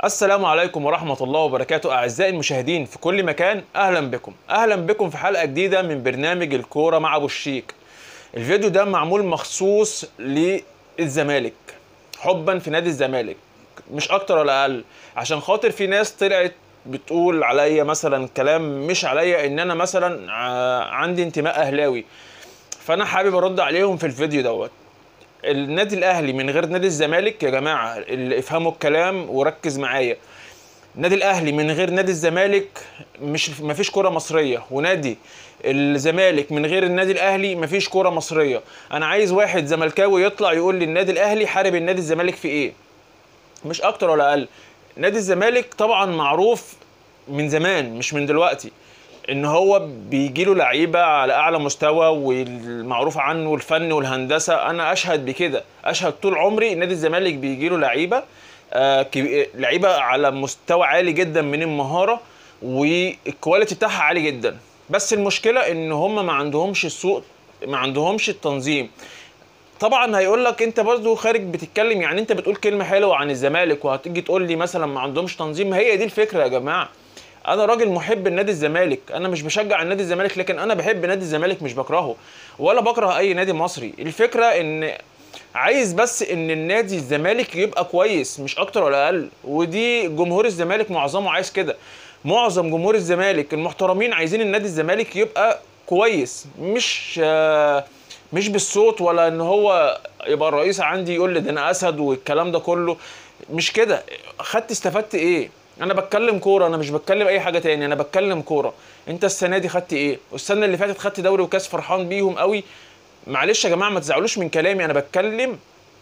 السلام عليكم ورحمة الله وبركاته أعزائي المشاهدين في كل مكان أهلا بكم أهلا بكم في حلقة جديدة من برنامج الكورة مع أبو الشيك الفيديو ده معمول مخصوص للزمالك حبا في نادي الزمالك مش أكتر ولا أقل عشان خاطر في ناس طلعت بتقول عليا مثلا كلام مش عليا ان انا مثلا ع- عندي انتماء اهلاوي فانا حابب ارد عليهم في الفيديو دوت النادي الاهلي من غير نادي الزمالك يا جماعه اللي افهموا الكلام وركز معايا النادي الاهلي من غير نادي الزمالك مش مفيش كره مصريه ونادي الزمالك من غير النادي الاهلي مفيش كره مصريه انا عايز واحد زملكاوي يطلع يقول لي النادي الاهلي حارب النادي الزمالك في ايه مش اكتر ولا اقل نادي الزمالك طبعا معروف من زمان مش من دلوقتي ان هو بيجي له لعيبه على اعلى مستوى والمعروف عنه الفن والهندسه انا اشهد بكده اشهد طول عمري نادي الزمالك بيجي له لعيبه آه، كبي- لعيبه على مستوى عالي جدا من المهاره والكواليتي بتاعها عالي جدا بس المشكله ان هم ما عندهمش السوق ما عندهمش التنظيم طبعا هيقول لك انت برضه خارج بتتكلم يعني انت بتقول كلمه حلوه عن الزمالك وهتيجي تقول لي مثلا ما عندهمش تنظيم هي دي الفكره يا جماعه انا راجل محب النادي الزمالك انا مش بشجع النادي الزمالك لكن انا بحب نادي الزمالك مش بكرهه ولا بكره اي نادي مصري الفكره ان عايز بس ان النادي الزمالك يبقى كويس مش اكتر ولا اقل ودي جمهور الزمالك معظمه عايز كده معظم جمهور الزمالك المحترمين عايزين النادي الزمالك يبقى كويس مش آه، مش بالصوت ولا ان هو يبقى الرئيس عندي يقول لي ده انا اسد والكلام ده كله مش كده خدت استفدت ايه انا بتكلم كوره انا مش بتكلم اي حاجه تاني انا بتكلم كوره انت السنه دي خدت ايه والسنه اللي فاتت خدت دوري وكاس فرحان بيهم قوي معلش يا جماعه ما تزعلوش من كلامي انا بتكلم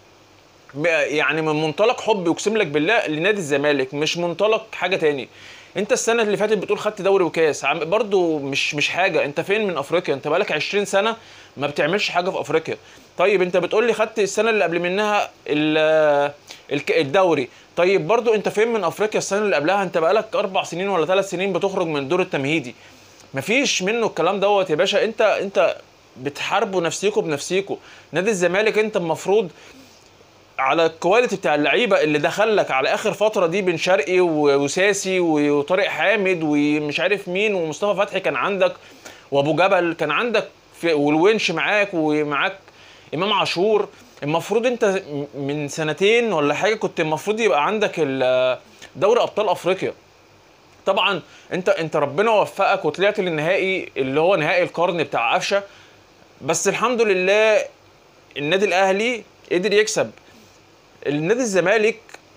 ب- يعني من منطلق حب يقسم لك بالله لنادي الزمالك مش منطلق حاجه تاني انت السنه اللي فاتت بتقول خدت دوري وكاس عم- برضو مش مش حاجه انت فين من افريقيا انت بقالك 20 سنه ما بتعملش حاجه في افريقيا طيب انت بتقول لي خدت السنه اللي قبل منها ال- الك- الدوري طيب برضو انت فين من افريقيا السنه اللي قبلها انت بقالك اربع سنين ولا ثلاث سنين بتخرج من الدور التمهيدي مفيش منه الكلام دوت يا باشا انت انت بتحاربوا نفسيكوا بنفسيكوا نادي الزمالك انت المفروض على الكواليتي بتاع اللعيبه اللي دخلك على اخر فتره دي بن شرقي و- وساسي و- وطارق حامد ومش عارف مين ومصطفى فتحي كان عندك وابو جبل كان عندك في والونش معاك ومعاك امام عاشور المفروض انت م- من سنتين ولا حاجه كنت المفروض يبقى عندك ال- دوري ابطال افريقيا طبعا انت انت ربنا وفقك وطلعت للنهائي اللي هو نهائي القرن بتاع قفشه بس الحمد لله النادي الاهلي قدر يكسب النادي الزمالك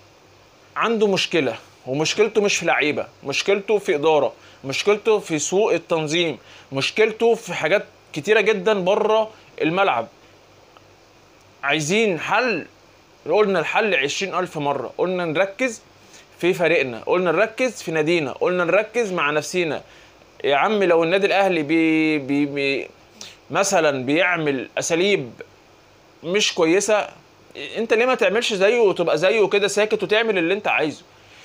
عنده مشكله ومشكلته مش في لعيبه مشكلته في اداره مشكلته في سوء التنظيم مشكلته في حاجات كتيره جدا بره الملعب عايزين حل قلنا الحل عشرين ألف مرة قلنا نركز في فريقنا قلنا نركز في نادينا قلنا نركز مع نفسينا يا عم لو النادي الأهلي بي بي بي مثلا بيعمل أساليب مش كويسة انت ليه ما تعملش زيه وتبقى زيه كده ساكت وتعمل اللي انت عايزه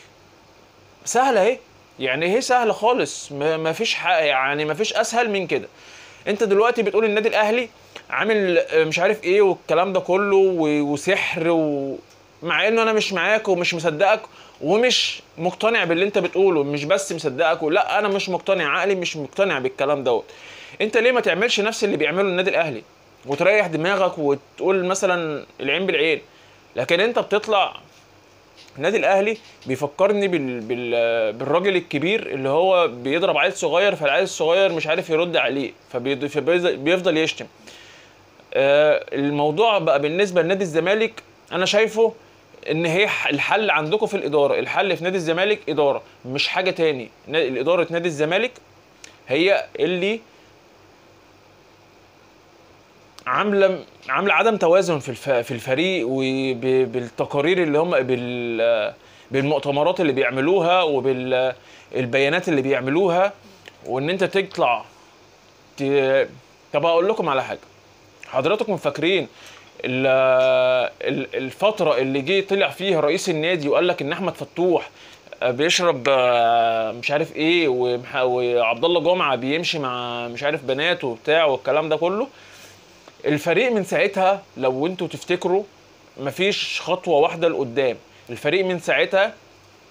سهلة اهي يعني هي سهلة خالص ما ما فيش حق يعني ما فيش اسهل من كده انت دلوقتي بتقول النادي الاهلي عامل آه، مش عارف ايه والكلام ده كله و- وسحر و... مع انه انا مش معاك ومش مصدقك ومش مقتنع باللي انت بتقوله مش بس مصدقك لا انا مش مقتنع عقلي مش مقتنع بالكلام دوت انت ليه ما تعملش نفس اللي بيعمله النادي الاهلي وتريح دماغك وتقول مثلا العين بالعين لكن انت بتطلع النادي الاهلي بيفكرني بال... بال... بالراجل الكبير اللي هو بيضرب عيل صغير فالعيل الصغير مش عارف يرد عليه فبيد... فبيفضل بيفضل يشتم آه الموضوع بقى بالنسبه لنادي الزمالك انا شايفه ان هي ح- الحل عندكم في الاداره الحل في نادي الزمالك اداره مش حاجه تاني نا- اداره نادي الزمالك هي اللي عامله عامله عدم توازن في الف... في الفريق وبالتقارير اللي هم بال بالمؤتمرات اللي بيعملوها وبالبيانات اللي بيعملوها وان انت تطلع ت... طب اقول لكم على حاجه حضراتكم فاكرين ال- ال- الفتره اللي جه طلع فيها رئيس النادي وقال لك ان احمد فتوح بيشرب آه، مش عارف ايه ومح- وعبد الله جمعه بيمشي مع مش عارف بنات وبتاع والكلام ده كله الفريق من ساعتها لو انتوا تفتكروا مفيش خطوه واحده لقدام الفريق من ساعتها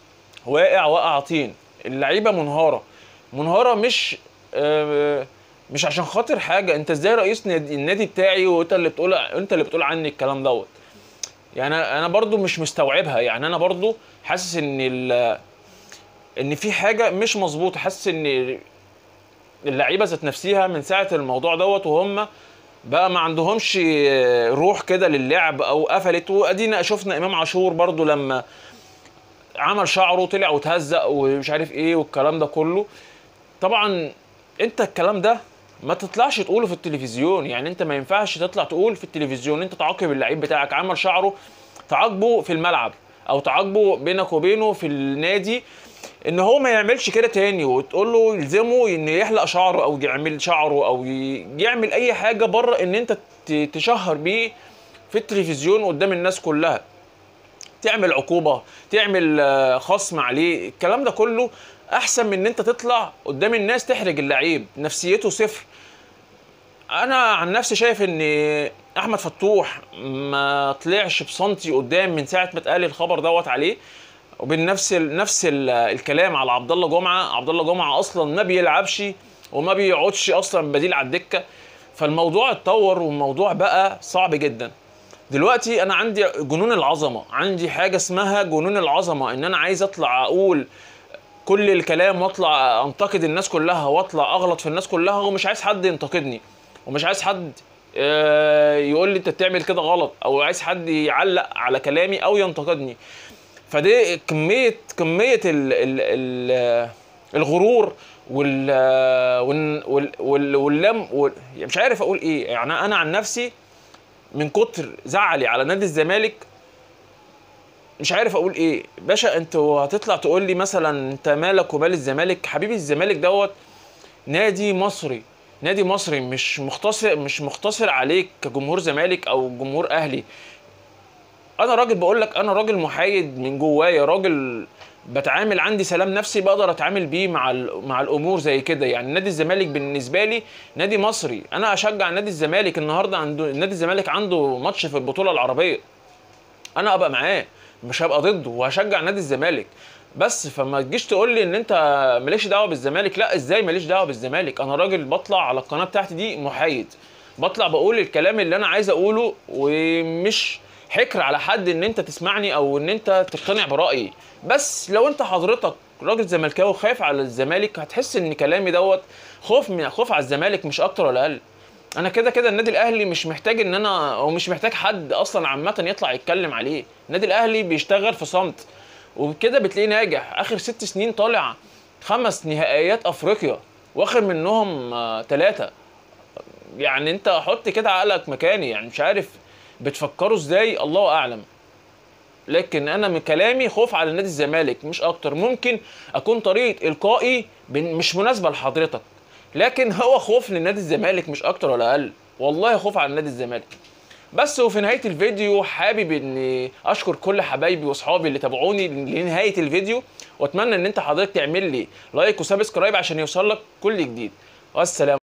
واقع واقع طين اللعيبه منهاره منهاره مش آه، مش عشان خاطر حاجه انت ازاي رئيس نادي- النادي بتاعي وانت اللي بتقول انت اللي بتقول عني الكلام دوت يعني انا برضو مش مستوعبها يعني انا برضو حاسس ان ال- ان في حاجه مش مظبوطه حاسس ان اللعيبه ذات نفسها من ساعه الموضوع دوت وهم بقى ما عندهمش روح كده للعب او قفلت وادينا شفنا امام عاشور برضو لما عمل شعره طلع وتهزق ومش عارف ايه والكلام ده كله طبعا انت الكلام ده ما تطلعش تقوله في التلفزيون يعني انت ما ينفعش تطلع تقول في التلفزيون انت تعاقب اللعيب بتاعك عمل شعره تعاقبه في الملعب او تعاقبه بينك وبينه في النادي ان هو ما يعملش كده تاني وتقول له يلزمه ان يحلق شعره او يعمل شعره او ي- يعمل اي حاجه بره ان انت ت- تشهر بيه في التلفزيون قدام الناس كلها تعمل عقوبه تعمل آه، خصم عليه الكلام ده كله احسن من ان انت تطلع قدام الناس تحرج اللعيب نفسيته صفر انا عن نفسي شايف ان احمد فتوح ما طلعش بسنتي قدام من ساعه ما اتقال الخبر دوت عليه وبنفس ال... نفس ال... الكلام على عبد الله جمعه عبد الله جمعه اصلا ما بيلعبش وما بيقعدش اصلا بديل على الدكه فالموضوع اتطور والموضوع بقى صعب جدا دلوقتي انا عندي جنون العظمه عندي حاجه اسمها جنون العظمه ان انا عايز اطلع اقول كل الكلام واطلع انتقد الناس كلها واطلع اغلط في الناس كلها ومش عايز حد ينتقدني ومش عايز حد آه، يقول لي انت بتعمل كده غلط او عايز حد يعلق على كلامي او ينتقدني فدي كميه كميه ال ال ال الغرور وال وال وال وال واللم وال مش عارف اقول ايه يعني انا عن نفسي من كتر زعلي على نادي الزمالك مش عارف اقول ايه باشا انت هتطلع تقول لي مثلا انت مالك ومال الزمالك حبيبي الزمالك دوت نادي مصري نادي مصري مش مختصر مش مختصر عليك كجمهور زمالك او جمهور اهلي انا راجل بقول لك انا راجل محايد من جوايا راجل بتعامل عندي سلام نفسي بقدر اتعامل بيه مع ال- مع الامور زي كده يعني نادي الزمالك بالنسبه لي نادي مصري انا اشجع نادي الزمالك النهارده عنده نادي الزمالك عنده ماتش في البطوله العربيه انا ابقى معاه مش هبقى ضده وهشجع نادي الزمالك بس فما تجيش تقول لي ان انت مالكش دعوه بالزمالك لا ازاي ماليش دعوه بالزمالك انا راجل بطلع على القناه بتاعتي دي محايد بطلع بقول الكلام اللي انا عايز اقوله ومش حكر على حد ان انت تسمعني او ان انت تقتنع برايي بس لو انت حضرتك راجل زملكاوي خايف على الزمالك هتحس ان كلامي دوت خوف من خوف على الزمالك مش اكتر ولا اقل انا كده كده النادي الاهلي مش محتاج ان انا او مش محتاج حد اصلا عامه يطلع يتكلم عليه النادي الاهلي بيشتغل في صمت وبكده بتلاقيه ناجح اخر ست سنين طالع خمس نهائيات افريقيا واخر منهم ثلاثه يعني انت حط كده عقلك مكاني يعني مش عارف بتفكروا ازاي الله اعلم لكن انا من كلامي خوف على نادي الزمالك مش اكتر ممكن اكون طريقه القائي بن- مش مناسبه لحضرتك لكن هو خوف لنادي الزمالك مش اكتر ولا اقل والله خوف على نادي الزمالك بس وفي نهايه الفيديو حابب اني اشكر كل حبايبي واصحابي اللي تابعوني لنهايه الفيديو واتمنى ان انت حضرتك تعمل لي لايك وسبسكرايب عشان يوصل لك كل جديد والسلام